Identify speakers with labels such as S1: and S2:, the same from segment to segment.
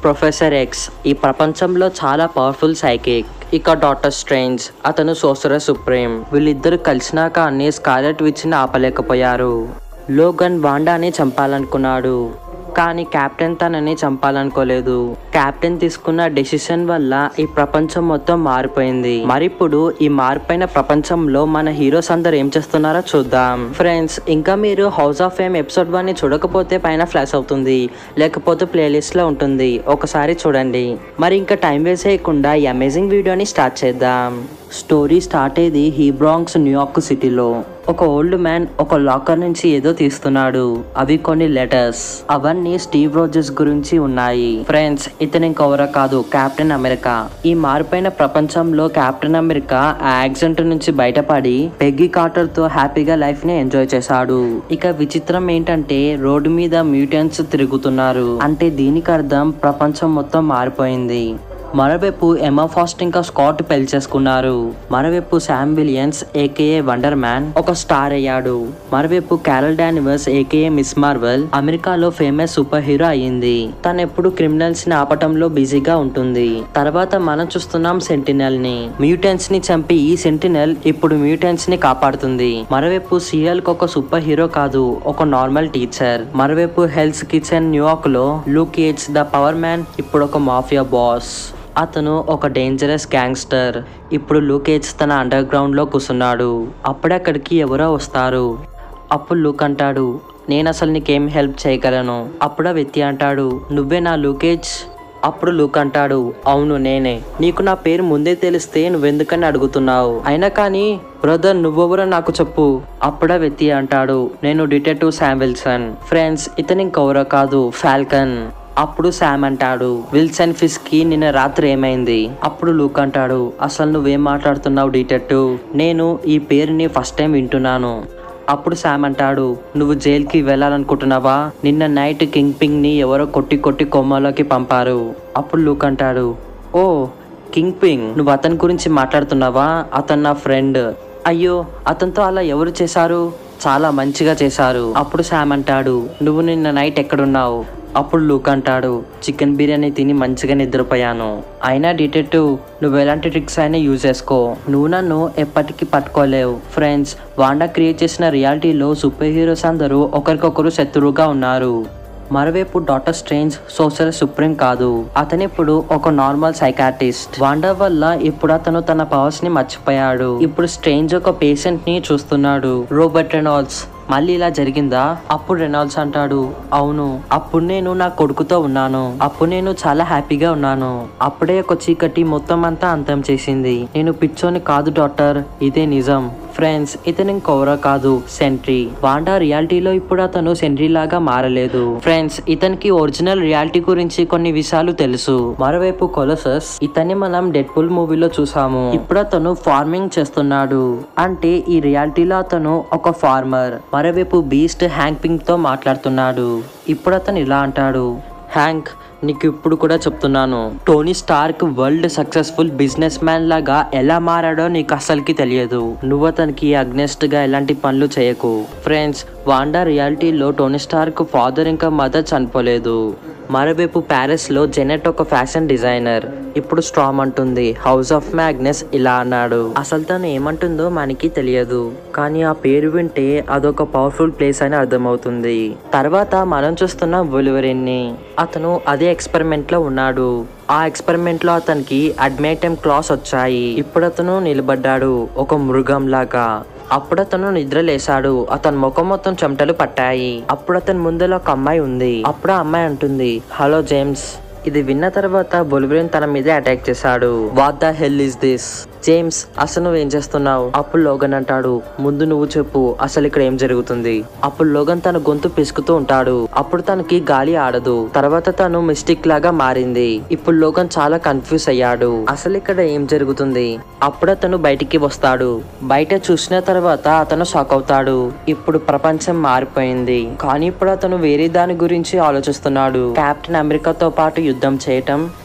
S1: Professor X ఈ ప్రపంచంలో చాలా పవర్ఫుల్ సైకిక్ ఇక డాక్టర్ స్ట్రేంజ్ అతను సోసరర్ సుప్రీం వీళ్ళిద్దరు కలిసినాక అన్ని స్కాలెట్ విచ్ని ఆపలేకపోయారు లోగన్ వాండాని చంపాలనుకున్నాడు కానీ కెప్టెన్ తనని చంపాలనుకోలేదు కెప్టెన్ తీసుకున్న డెసిషన్ వల్ల ఈ ప్రపంచం మొత్తం మారిపోయింది మరిప్పుడు ఈ మారిపోయిన ప్రపంచంలో మన హీరోస్ అందరు ఏం చేస్తున్నారో చూద్దాం ఫ్రెండ్స్ ఇంకా మీరు house of fame episode one ని చూడకపోతే పైన ఫ్లాష్ అవుతుంది లేకపోతే ప్లేలిస్ట్ లో ఉంటుంది ఒకసారి చూడండి మరి ఇంకా టైం వేస్ట్ చేయకుండా ఈ అమేజింగ్ వీడియోని స్టార్ట్ చేద్దాం స్టోరీ స్టార్ట్ అయ్యేది హీబ్రాంక్స్ న్యూయార్క్ సిటీలో ఒక ఓల్డ్ మ్యాన్ ఒక లాకర్ నుంచి ఏదో తీస్తున్నాడు అవి కొన్ని లెటర్స్ అవన్నీ స్టీవ్ రోజెస్ గురించి ఉన్నాయి ఫ్రెండ్స్ ఇతని ఇంకెవరో కాదు కెప్టెన్ అమెరికా ఈ మారిపోయిన ప్రపంచంలో కెప్టెన్ అమెరికా ఆ యాక్సిడెంట్ నుంచి బయటపడి పెగ్గి కార్టర్ తో హ్యాపీగా లైఫ్ ని ఎంజాయ్ చేశాడు ఇక విచిత్రం ఏంటంటే రోడ్డు మీద మ్యూటెంట్స్ తిరుగుతున్నారు అంటే దీనికి అర్థం ప్రపంచం మొత్తం మారిపోయింది మరోవైపు ఎమా ఫాస్ట్ ఇంకా స్కాట్ పెళ్లి చేసుకున్నారు మరోవైపు Sam Williams AKA Wonder Man ఒక స్టార్ అయ్యాడు మరోవైపు Carol Danvers AKA Miss Marvel అమెరికాలో ఫేమస్ సూపర్ హీరో అయ్యింది తను ఎప్పుడు క్రిమినల్స్ ని ఆపటంలో బిజీగా ఉంటుంది తర్వాత మనం చూస్తున్నాం సెంటినల్ ని మ్యూటెన్స్ ని చంపి ఈ సెంటినల్ ఇప్పుడు మ్యూటెన్స్ ని కాపాడుతుంది మరోవైపు సిఎల్ ఒక సూపర్ హీరో కాదు ఒక నార్మల్ టీచర్ మరోవైపు హెల్త్ కిచెన్ న్యూయార్క్ లో లూక్ ఏట్స్ ద పవర్ మ్యాన్ ఇప్పుడు ఒక మాఫియా బాస్ అతను ఒక డేంజరస్ గ్యాంగ్స్టర్ ఇప్పుడు లూకేజ్ తన అండర్ గ్రౌండ్ లో కూర్చున్నాడు అప్పుడే అక్కడికి ఎవరో వస్తారు అప్పుడు లూక్ అంటాడు నేను అసలు నీకేం హెల్ప్ చేయగలను అప్పుడు ఆ వ్యక్తి అంటాడు నువ్వే నా లూకేజ్ అప్పుడు లూక్ అంటాడు అవును నేనే నీకు నా పేరు ముందే తెలిస్తే నువ్వెందుకని అడుగుతున్నావు అయినా కానీ బ్రదర్ నువ్వెవరో నాకు చెప్పు అప్పుడా వ్యక్తి అంటాడు నేను డిటెక్టివ్ శామ్ విల్సన్ ఫ్రెండ్స్ ఇతని ఇంకెవరో కాదు ఫాల్కన్ అప్పుడు శామ్ అంటాడు విల్సన్ ఫిస్ కి నిన్న రాత్రి ఏమైంది అప్పుడు లూక్ అంటాడు అసలు నువ్వేం మాట్లాడుతున్నావు డిటెక్టివ్ నేను ఈ పేరుని ఫస్ట్ టైం వింటున్నాను అప్పుడు శామ్ అంటాడు నువ్వు జైలుకి వెళ్ళాలనుకుంటున్నావా నిన్న నైట్ కింగ్ పింగ్ ని ఎవరో కొట్టి కొట్టి కొమ్మలోకి పంపారు అప్పుడు లూక్ అంటాడు ఓ కింగ్ పింగ్ నువ్వు అతని గురించి మాట్లాడుతున్నావా అతను నా ఫ్రెండ్ అయ్యో అతనితో అలా ఎవరు చేశారు చాలా మంచిగా చేశారు అప్పుడు శామ్ అంటాడు నువ్వు నిన్న నైట్ ఎక్కడున్నావు అప్పుడు లూక్ అంటాడు చికెన్ బిర్యానీ తిని మంచిగా నిద్రపోయాను అయినా డిటెక్టివ్ నువ్వు ఎలాంటి ట్రిక్స్ అయినా యూజ్ చేసుకో నువ్వు నన్ను ఎప్పటికీ పట్టుకోలేవు ఫ్రెండ్స్ వాండా క్రియేట్ చేసిన రియాలిటీలో సూపర్ హీరోస్ అందరూ ఒకరికొకరు శత్రువుగా ఉన్నారు మరోవైపు డాక్టర్ స్ట్రేంజ్ సోషల్ సుప్రీం కాదు అతను ఇప్పుడు ఒక నార్మల్ సైకాటిస్ట్ వాండా వల్ల ఇప్పుడు అతను తన పవర్స్ ని మర్చిపోయాడు ఇప్పుడు స్ట్రేంజ్ ఒక పేషెంట్ ని చూస్తున్నాడు రోబర్ట్ రెనాల్డ్స్ మళ్ళీ ఇలా జరిగిందా అప్పుడు రెనాల్డ్స్ అంటాడు అవును అప్పుడు నేను నా కొడుకుతో ఉన్నాను అప్పుడు నేను చాలా హ్యాపీగా ఉన్నాను అప్పుడే ఒక చీకటి మొత్తం అంతా అంతం చేసింది నేను పిచ్చోని కాదు డాక్టర్ ఇదే నిజం ఫ్రెండ్స్ ఇతను ఇంకెవరో కాదు సెంట్రీ వాండా రియాలిటీలో ఇప్పుడు అతను సెంట్రీ లాగా మారలేదు ఫ్రెండ్స్ ఇతనికి ఒరిజినల్ రియాలిటీ గురించి కొన్ని విషయాలు తెలుసు మరోవైపు కొలసస్ ఇతన్ని మనం డెడ్ పుల్ మూవీలో చూసాము ఇప్పుడు అతను ఫార్మింగ్ చేస్తున్నాడు అంటే ఈ రియాలిటీలో అతను ఒక ఫార్మర్ మరోవైపు బీస్ట్ హ్యాంక్ పింక్ తో మాట్లాడుతున్నాడు ఇప్పుడు అతను ఇలా అంటాడు హ్యాంక్ నీకు ఇప్పుడు కూడా చెప్తున్నాను Tony Stark world successful businessman లాగా ఎలా మారాడో నీకు అసలుకి తెలియదు నువ్వు అతనికి అగ్నెస్ట్ గా ఎలాంటి పనులు చేయకు ఫ్రెండ్స్ వాండా రియాలిటీలో టోనీ స్టార్క్ ఫాదర్ ఇంకా మదర్ చనిపోలేదు మరోవైపు ప్యారిస్ లో జెనెట్ ఒక ఫ్యాషన్ డిజైనర్ ఇప్పుడు స్ట్రామ్ అంటుంది హౌస్ ఆఫ్ మ్యాగ్నెస్ ఇలా అన్నాడు అసలు తను ఏమంటుందో మనకి తెలియదు కానీ ఆ పేరు వింటే అదొక పవర్ఫుల్ ప్లేస్ అని అర్థమవుతుంది తర్వాత మనం చూస్తున్న వొలివరిన్ ని అతను అదే ఎక్స్పెరిమెంట్ లో ఉన్నాడు ఆ ఎక్స్పెరిమెంట్ లో అతనికి అడ్మైటమ్ క్లాస్ వచ్చాయి ఇప్పుడు అతను నిలబడ్డాడు ఒక మృగం లాగా అప్పుడు అతను నిద్ర లేశాడు అతని ముఖం మొత్తం చెమటలు పట్టాయి అప్పుడు అతని ముందర ఒక అమ్మాయి ఉంది అప్పుడు ఆ అమ్మాయి అంటుంది హలో జేమ్స్ ఇది విన్న తర్వాత బొలివరిన్ తన మీద అటాక్ చేశాడు what the hell is this James అసలు నువ్వేం చేస్తున్నావు అప్పుడు లోగన్ అంటాడు ముందు నువ్వు చెప్పు అసలు ఇక్కడ ఏం జరుగుతుంది అప్పుడు లోగన్ తన గొంతు పిసుకుతూ ఉంటాడు అప్పుడు తనకి గాలి ఆడదు తర్వాత తను మిస్టిక్ లాగా మారింది ఇప్పుడు లోగన్ చాలా కన్ఫ్యూజ్ అయ్యాడు అసలు ఇక్కడ ఏం జరుగుతుంది అప్పుడు అతను బయటికి వస్తాడు బయట చూసిన తర్వాత అతను షాక్ అవుతాడు ఇప్పుడు ప్రపంచం మారిపోయింది కానీ ఇప్పుడు అతను వేరే దాని గురించి ఆలోచిస్తున్నాడు కెప్టెన్ అమెరికాతో పాటు యుద్ధం చేయటం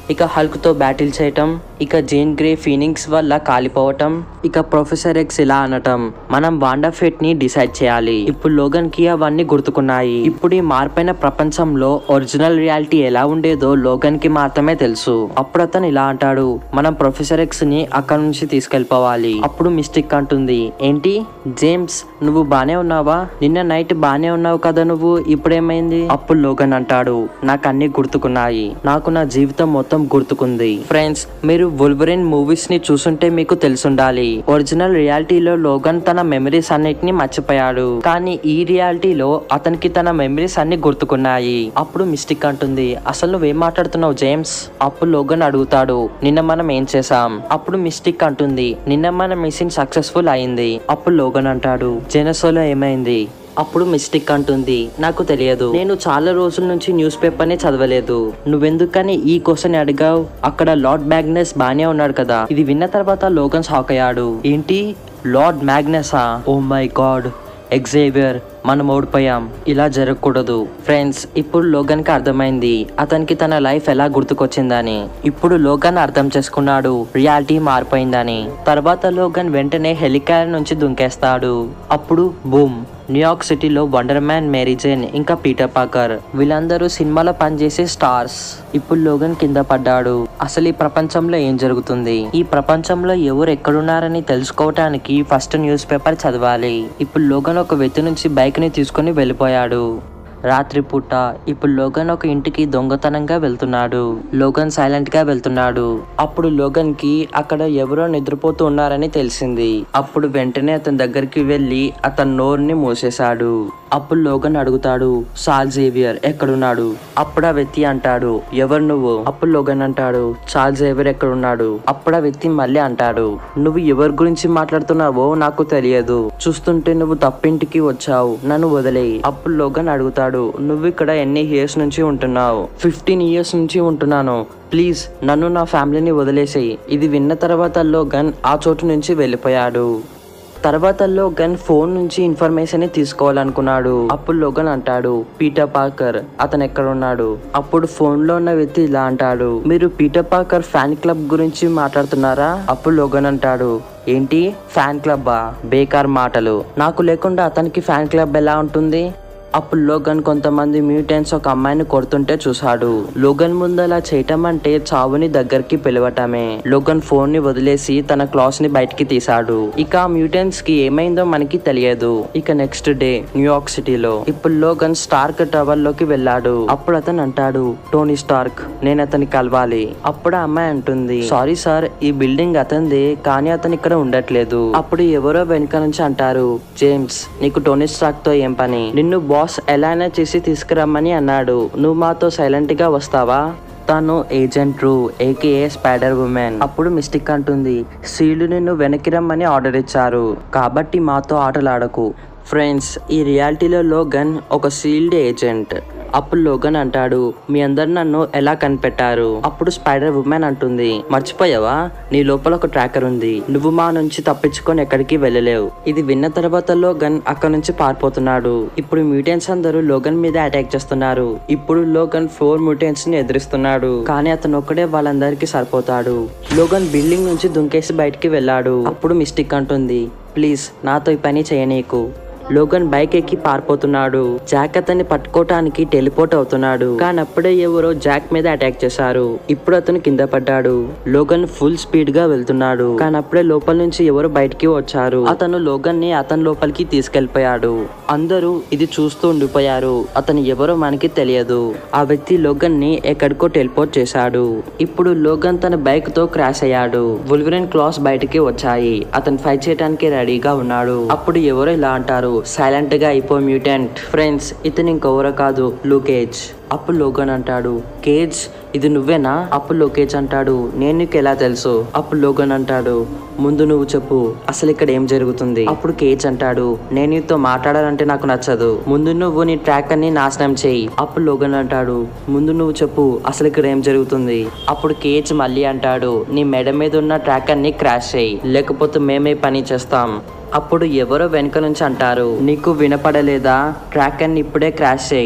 S1: ఇక హల్క్ తో బ్యాటిల్ చేయటం ఇక జేన్ గ్రే ఫీనింగ్స్ వల్ల కాలిపోవటం ఇక ప్రొఫెసర్ ఎక్స్ ఇలా అనటం మనం వాండా ఫేట్ ని డిసైడ్ చేయాలి ఇప్పుడు లోగన్ కి అవన్నీ గుర్తుకున్నాయి ఇప్పుడు ఈ మార్పైన ప్రపంచంలో ఒరిజినల్ రియాలిటీ ఎలా ఉండేదో లోగన్ కి మాత్రమే తెలుసు అప్పుడు అతను ఇలా అంటాడు మనం ప్రొఫెసర్ ఎక్స్ ని అక్కడ నుంచి తీసుకెళ్లిపోవాలి అప్పుడు మిస్టిక్ అంటుంది ఏంటి జేమ్స్ నువ్వు బానే ఉన్నావా నిన్న నైట్ బానే ఉన్నావు కదా నువ్వు ఇప్పుడేమైంది అప్పుడు లోగన్ అంటాడు నాకు అన్ని గుర్తుకున్నాయి నాకు నా జీవితం మొత్తం గుర్తుకుంది ఫ్రెండ్స్ మీరు వొల్వరిన్ మూవీస్ ని చూసుంటే మీకు తెలుసుండాలి ఒరిజినల్ రియాలిటీలో లోగన్ తన మెమరీస్ అన్నిటిని మర్చిపోయాడు కానీ ఈ రియాలిటీలో అతనికి తన మెమరీస్ అన్ని గుర్తుకున్నాయి అప్పుడు మిస్టిక్ అంటుంది అసలు నువ్వేం మాట్లాడుతున్నావు జేమ్స్ అప్పుడు లోగన్ అడుగుతాడు నిన్న మనం ఏం చేసాం అప్పుడు మిస్టిక్ అంటుంది నిన్న మన మిషన్ సక్సెస్ఫుల్ అయింది అప్పుడు లోగన్ అంటాడు జెనసోలో ఏమైంది అప్పుడు మిస్టేక్ అంటుంది నాకు తెలియదు నేను చాలా రోజుల నుంచి న్యూస్ పేపర్ ని చదవలేదు నువ్వెందుకని ఈ క్వశ్చన్ అడిగావు అక్కడ లార్డ్ మ్యాగ్నస్ బానే ఉన్నాడు కదా ఇది విన్న తర్వాత లోగన్ షాక్ అయ్యాడు ఏంటి లార్డ్ మ్యాగ్నసా ఓ మై గాడ్ ఎగ్జేవియర్ మనం ఓడిపోయాం ఇలా జరగకూడదు ఫ్రెండ్స్ ఇప్పుడు లోగన్ కి అర్థమైంది అతనికి తన లైఫ్ ఎలా గుర్తుకొచ్చిందని ఇప్పుడు లోగన్ అర్థం చేసుకున్నాడు రియాలిటీ మారిపోయిందని తర్వాత లోగన్ వెంటనే హెలికాప్టర్ నుంచి దుంకేస్తాడు అప్పుడు బూమ్ న్యూయార్క్ సిటీలో వండర్ మ్యాన్ మేరీ జేన్ ఇంకా పీటర్ పాకర్ వీళ్ళందరూ సినిమాలో పనిచేసే స్టార్స్ ఇప్పుడు లోగన్ కింద పడ్డాడు అసలు ఈ ప్రపంచంలో ఏం జరుగుతుంది ఈ ప్రపంచంలో ఎవరు ఎక్కడున్నారని తెలుసుకోవటానికి ఫస్ట్ న్యూస్ పేపర్ చదవాలి ఇప్పుడు లోగన్ ఒక వ్యక్తి నుంచి బైక్ ని తీసుకొని వెళ్ళిపోయాడు రాత్రిపూట ఇప్పుడు లోగన్ ఒక ఇంటికి దొంగతనంగా వెళ్తున్నాడు లోగన్ సైలెంట్ గా వెళ్తున్నాడు అప్పుడు లోగన్ కి అక్కడ ఎవరో నిద్రపోతూ ఉన్నారని తెలిసింది అప్పుడు వెంటనే అతని దగ్గరికి వెళ్లి అతని నోరుని మూసేశాడు అప్పుడు లోగన్ అడుగుతాడు సాల్ జేవియర్ ఎక్కడున్నాడు అప్పుడు ఆ వ్యక్తి అంటాడు ఎవరు నువ్వు అప్పుడు లోగన్ అంటాడు చాల్ జేవియర్ ఎక్కడున్నాడు అప్పుడు ఆ వ్యక్తి మళ్ళీ అంటాడు నువ్వు ఎవరి గురించి మాట్లాడుతున్నావో నాకు తెలియదు చూస్తుంటే నువ్వు తప్పింటికి వచ్చావు నన్ను వదిలేయి అప్పుడు లోగన్ అడుగుతాడు నువ్వు ఇక్కడ ఎన్ని ఇయర్స్ నుంచి ఉంటున్నావు ఫిఫ్టీన్ ఇయర్స్ నుంచి ఉంటున్నాను ప్లీజ్ నన్ను నా ఫ్యామిలీని వదిలేసేయి ఇది విన్న తర్వాత లోగన్ ఆ చోటు నుంచి వెళ్ళిపోయాడు తర్వాత లోగన్ ఫోన్ నుంచి ఇన్ఫర్మేషన్ ని తీసుకోవాలనుకున్నాడు అప్పుడు లోగన్ అంటాడు పీటర్ పార్కర్ అతను ఎక్కడ ఉన్నాడు అప్పుడు ఫోన్ లో ఉన్న వ్యక్తి ఇలా అంటాడు మీరు పీటర్ పార్కర్ ఫ్యాన్ క్లబ్ గురించి మాట్లాడుతున్నారా అప్పుడు లోగన్ అంటాడు ఏంటి ఫ్యాన్ క్లబ్బా బేకార్ మాటలు నాకు లేకుండా అతనికి ఫ్యాన్ క్లబ్ ఎలా ఉంటుంది అప్పుడు లోగన్ కొంతమంది మ్యూటెంట్స్ ఒక అమ్మాయిని కొడుతుంటే చూశాడు లోగన్ ముందు అలా చేయటం అంటే చావుని దగ్గరికి పిలవటమే లోగన్ ఫోన్ ని వదిలేసి తన క్లాస్ ని బయటికి తీశాడు ఇక ఆ మ్యూటెంట్స్ కి ఏమైందో మనకి తెలియదు ఇక నెక్స్ట్ డే న్యూయార్క్ సిటీలో ఇప్పుడు లోగన్ స్టార్క్ టవర్ లోకి వెళ్ళాడు అప్పుడు అతను అంటాడు టోనీ స్టార్క్ నేను అతన్ని కలవాలి అప్పుడు ఆ అమ్మాయి అంటుంది సారీ సార్ ఈ బిల్డింగ్ అతనిదే కానీ అతను ఇక్కడ ఉండట్లేదు అప్పుడు ఎవరో వెనుక నుంచి అంటారు జేమ్స్ నీకు టోనీ స్టార్క్ తో ఏం పని నిన్ను బాస్ ఎలానే చేసి తీసుకురమ్మని అన్నాడు నువ్వు మాతో సైలెంట్ గా వస్తావా తను agent Drew AKA spider woman అప్పుడు మిస్టిక్ అంటుంది సీలు నిన్ను వెనక్కి రమ్మని ఆర్డర్ ఇచ్చారు కాబట్టి మాతో ఆటలాడకు ఫ్రెండ్స్ ఈ రియాలిటీలో లోగన్ ఒక సీల్డ్ ఏజెంట్ అప్పుడు లోగన్ అంటాడు మీ అందరు నన్ను ఎలా కనిపెట్టారు అప్పుడు స్పైడర్ ఉమెన్ అంటుంది మర్చిపోయావా నీ లోపల ఒక ట్రాకర్ ఉంది నువ్వు మా నుంచి తప్పించుకొని ఎక్కడికి వెళ్ళలేవు ఇది విన్న తర్వాత లోగన్ అక్కడ నుంచి పారిపోతున్నాడు ఇప్పుడు మ్యూటెంట్స్ అందరూ లోగన్ మీద అటాక్ చేస్తున్నారు ఇప్పుడు లోగన్ ఫోర్ మ్యూటెంట్స్ ని ఎదురిస్తున్నాడు కానీ అతను ఒక్కడే వాళ్ళందరికీ సరిపోతాడు లోగన్ బిల్డింగ్ నుంచి దుంకేసి బయటికి వెళ్ళాడు అప్పుడు మిస్టిక్ అంటుంది ప్లీజ్ నాతో ఈ పని చేయనీకు లోగన్ బైక్ ఎక్కి పారిపోతున్నాడు జాక్ అతన్ని పట్టుకోవటానికి టెలిపోర్ట్ అవుతున్నాడు కానీ అప్పుడే ఎవరో జాక్ మీద అటాక్ చేశారు ఇప్పుడు అతను కింద పడ్డాడు లోగన్ ఫుల్ స్పీడ్ గా వెళ్తున్నాడు కానీ అప్పుడే లోపల నుంచి ఎవరు బయటికి వచ్చారు అతను లోగన్ ని అతని లోపలికి తీసుకెళ్లిపోయాడు అందరూ ఇది చూస్తూ ఉండిపోయారు అతను ఎవరో మనకి తెలియదు ఆ వ్యక్తి లోగన్ ని ఎక్కడికో టెలిపోర్ట్ చేశాడు ఇప్పుడు లోగన్ తన బైక్ తో క్రాష్ అయ్యాడు వుల్వరిన్ క్లాస్ బయటికి వచ్చాయి అతను ఫైట్ చేయడానికి రెడీగా ఉన్నాడు అప్పుడు ఎవరో ఇలా అంటారు సైలెంట్ గా అయిపో మ్యూటెంట్ ఫ్రెండ్స్ ఇతను ఇంకెవరో కాదు లూకేజ్ అప్పుడు లోగన్ అంటాడు కేజ్ ఇది నువ్వేనా అప్పుడు లోకేజ్ అంటాడు నేను నీకు ఎలా తెలుసు అప్పుడు లోగన్ అంటాడు ముందు నువ్వు చెప్పు అసలు ఇక్కడ ఏం జరుగుతుంది అప్పుడు కేజ్ అంటాడు నేను నీతో మాట్లాడాలంటే నాకు నచ్చదు ముందు నువ్వు నీ ట్రాక్ అని నాశనం చేయి అప్పుడు లోగన్ అంటాడు ముందు నువ్వు చెప్పు అసలు ఇక్కడ ఏం జరుగుతుంది అప్పుడు కేజ్ మళ్ళీ అంటాడు నీ మెడ మీద ఉన్న ట్రాక్ అన్ని క్రాష్ చేయి లేకపోతే మేమే పని చేస్తాం అప్పుడు ఎవరో వెనుక నుంచి అంటారు నీకు వినపడలేదా ట్రాక్ అన్ని ఇప్పుడే క్రాష్ చేయి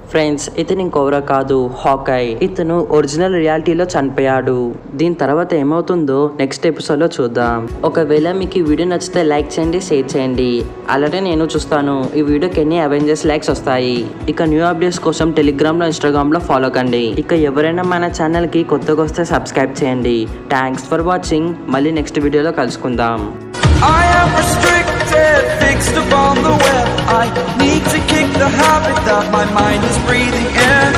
S1: ఫ్రెండ్స్ ఇతను ఇంకెవరో కాదు హాకాయ్ ఇతను ఒరిజినల్ రియాలిటీలో చనిపోయాడు దీని తర్వాత ఏమవుతుందో నెక్స్ట్ ఎపిసోడ్ లో చూద్దాం ఒకవేళ మీకు ఈ వీడియో నచ్చితే లైక్ చేయండి షేర్ చేయండి అలాగే నేను చూస్తాను ఈ వీడియోకి ఎన్ని అవెంజర్స్ లైక్స్ వస్తాయి ఇక న్యూ అప్డేట్స్ కోసం టెలిగ్రామ్ లో ఇన్స్టాగ్రామ్ లో ఫాలో కండి ఇక ఎవరైనా మన ఛానల్ కి కొత్తగా వస్తే సబ్స్క్రైబ్ చేయండి థ్యాంక్స్ ఫర్ వాచింగ్ మళ్ళీ నెక్స్ట్ వీడియోలో కలుసుకుందాం
S2: I am restricted, fixed upon the web. I need to kick the habit that my mind is breathing in.